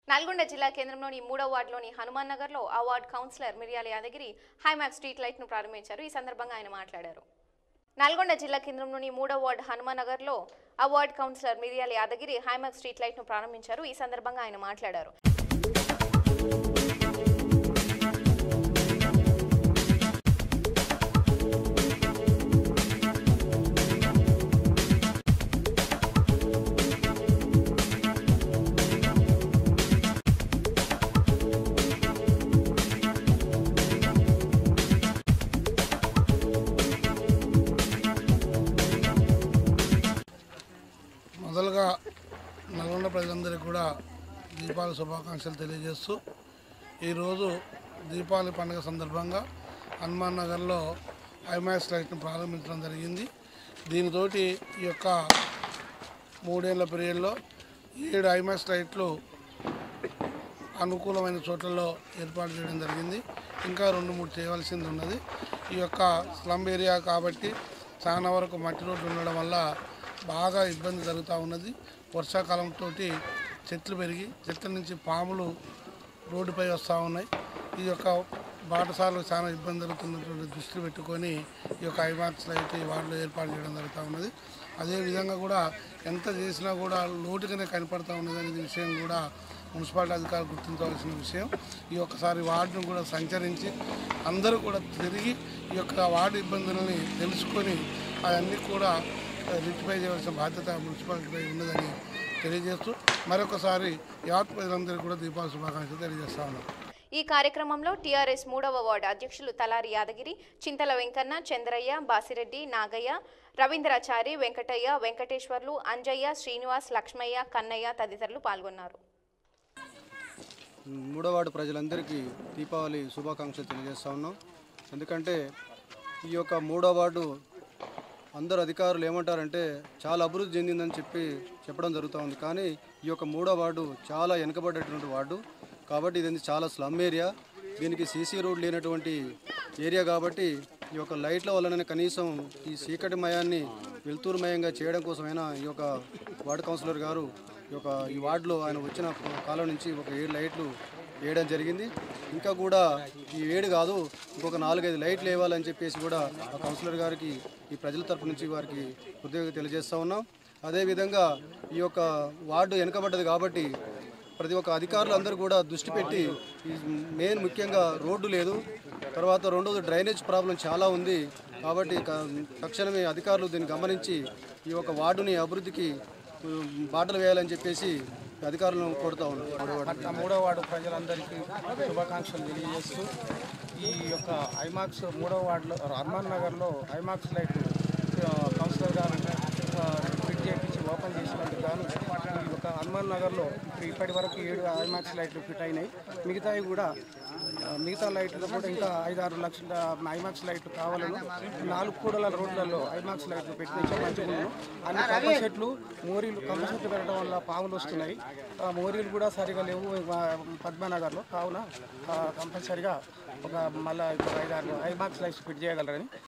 నల్గొండ జిల్లా కేంద్రంలోని మూడో వార్డులోని హనుమాన్ నగర్లో ఆ వార్డ్ కౌన్సిలర్ మిర్యాల యాదగిరి హైమాక్స్ స్ట్రీట్ లైట్ ను ప్రారంభించారు ఈ సందర్భంగా ఆయన మాట్లాడారు నల్గొండ జిల్లా కేంద్రంలోని మూడో వార్డు హనుమాన్ నగర్లో ఆ వార్డ్ కౌన్సిలర్ మిర్యాల యాదగిరి హైమాక్స్ స్ట్రీట్ లైట్ ను ప్రారంభించారు ఈ సందర్భంగా ఆయన మాట్లాడారు మొదలుగా నల్గొండ ప్రజలందరికీ కూడా దీపావళి శుభాకాంక్షలు తెలియజేస్తూ ఈరోజు దీపావళి పండుగ సందర్భంగా హనుమాన్ నగర్లో ఐమాక్స్ లైట్ను ప్రారంభించడం జరిగింది దీనితోటి ఈ యొక్క మూడేళ్ల పీరియడ్లో ఏడు ఐమాక్స్ లైట్లు అనుకూలమైన చోట్లలో ఏర్పాటు చేయడం జరిగింది ఇంకా రెండు మూడు చేయవలసింది ఉన్నది ఈ యొక్క స్లమ్ ఏరియా కాబట్టి చాలా వరకు మట్టి రోడ్డు ఉండడం వల్ల బాగా ఇబ్బంది జరుగుతూ ఉన్నది వర్షాకాలంతో చెట్లు పెరిగి చెట్ల నుంచి పాములు రోడ్డుపై వస్తూ ఉన్నాయి ఈ యొక్క బాటసార్లు చాలా ఇబ్బంది జరుగుతున్నటువంటి దృష్టిలో పెట్టుకొని ఈ యొక్క ఐమాక్స్ లైట్ ఈ వార్డులో ఏర్పాటు చేయడం జరుగుతూ ఉన్నది అదేవిధంగా కూడా ఎంత చేసినా కూడా లోటుగానే కనపడతా ఉన్నది అనే విషయం కూడా మున్సిపాలిటీ అధికారులు గుర్తించవలసిన విషయం ఈ ఒక్కసారి వార్డును కూడా సంచరించి అందరూ కూడా తిరిగి ఈ యొక్క వార్డు ఇబ్బందులని తెలుసుకొని అవన్నీ కూడా రిటిఫై చేయవలసిన బాధ్యత మున్సిపాలిటీపై ఉన్నదని తెలియజేస్తూ మరొకసారి యావత్ ప్రజలందరికీ కూడా దీపావళి శుభాకాంక్షలు తెలియజేస్తా ఉన్నాం ఈ కార్యక్రమంలో టీఆర్ఎస్ మూడవ వార్డు అధ్యక్షులు తలారి యాదగిరి చింతల వెంకన్న చంద్రయ్య బాసిరెడ్డి నాగయ్య రవీంద్రాచారి వెంకటయ్య వెంకటేశ్వర్లు అంజయ్య శ్రీనివాస్ లక్ష్మయ్య కన్నయ్య తదితరులు పాల్గొన్నారు మూడో వార్డు ప్రజలందరికీ దీపావళి శుభాకాంక్షలు తెలియజేస్తా ఉన్నాం ఎందుకంటే ఈ యొక్క మూడో వార్డు అందరు అధికారులు ఏమంటారంటే చాలా అభివృద్ధి చెందిందని చెప్పి చెప్పడం జరుగుతూ ఉంది కానీ ఈ యొక్క మూడో వార్డు చాలా వెనుకబడేటువంటి వార్డు కాబట్టి ఇది చాలా స్లమ్ ఏరియా దీనికి సీసీ రోడ్ లేనటువంటి ఏరియా కాబట్టి ఈ యొక్క లైట్ల వలన కనీసం ఈ చీకటి మయాన్ని వెలుతురుమయంగా చేయడం కోసమైనా ఈ యొక్క వార్డు కౌన్సిలర్ గారు ఈ యొక్క ఈ వార్డులో ఆయన వచ్చిన కాలం నుంచి ఒక ఏడు లైట్లు వేయడం జరిగింది ఇంకా కూడా ఈ ఏడు కాదు ఇంకొక నాలుగైదు లైట్లు వేయాలని చెప్పేసి కూడా ఆ కౌన్సిలర్ గారికి ఈ ప్రజల తరపు నుంచి వారికి కృతజ్ఞత తెలియజేస్తూ ఉన్నాం అదేవిధంగా ఈ యొక్క వార్డు వెనుకబడ్డది కాబట్టి ప్రతి ఒక్క అధికారులు అందరూ కూడా దృష్టి పెట్టి ఈ మెయిన్ ముఖ్యంగా రోడ్డు లేదు తర్వాత రెండోది డ్రైనేజ్ ప్రాబ్లం చాలా ఉంది కాబట్టి క- తక్షణమే అధికారులు దీన్ని గమనించి ఈ యొక్క వార్డుని అభివృద్ధికి ఉమ్, బాటలు వేయాలని చెప్పేసి అధికారులను కోరుతా ఉన్నాం పట్ల మూడో వార్డు ప్రజలందరికీ శుభాకాంక్షలు తెలియజేస్తూ ఈ యొక్క ఐమాక్స్ మూడో వార్డులో హనుమాన్ నగర్లో ఐమాక్స్ లైట్ ఆ, కౌన్సిలర్ గారు ఆ, ఫిట్ చేయించి ఓపెన్ చేసినందుకు గాను ఈ యొక్క హనుమాన్ నగర్లో ఇప్పుడు ఇప్పటి వరకు ఏడు ఐమాక్స్ లైట్లు ఫిట్ అయినాయి మిగతావి కూడా ఆ, మిగతా లైట్లు కూడా ఇంకా ఐదారు లక్షల ఐమాక్స్ లైట్లు కావాలను నాలుగు కూడల రోడ్లలో ఐమాక్స్ లైట్లు పెట్టించే మంచిగా అన్ని కంప చెట్లు మోరీలు కంప చెట్లు పెట్టడం వల్ల పాములు వస్తున్నాయి ఆ మోరీలు కూడా సరిగా లేవు ఆ, పద్మనగర్లో కావున ఆ, కంపల్సరిగా ఒక మళ్ళీ ఐదారు ఐమాక్స్ లైట్స్ ఫిట్ చేయగలరని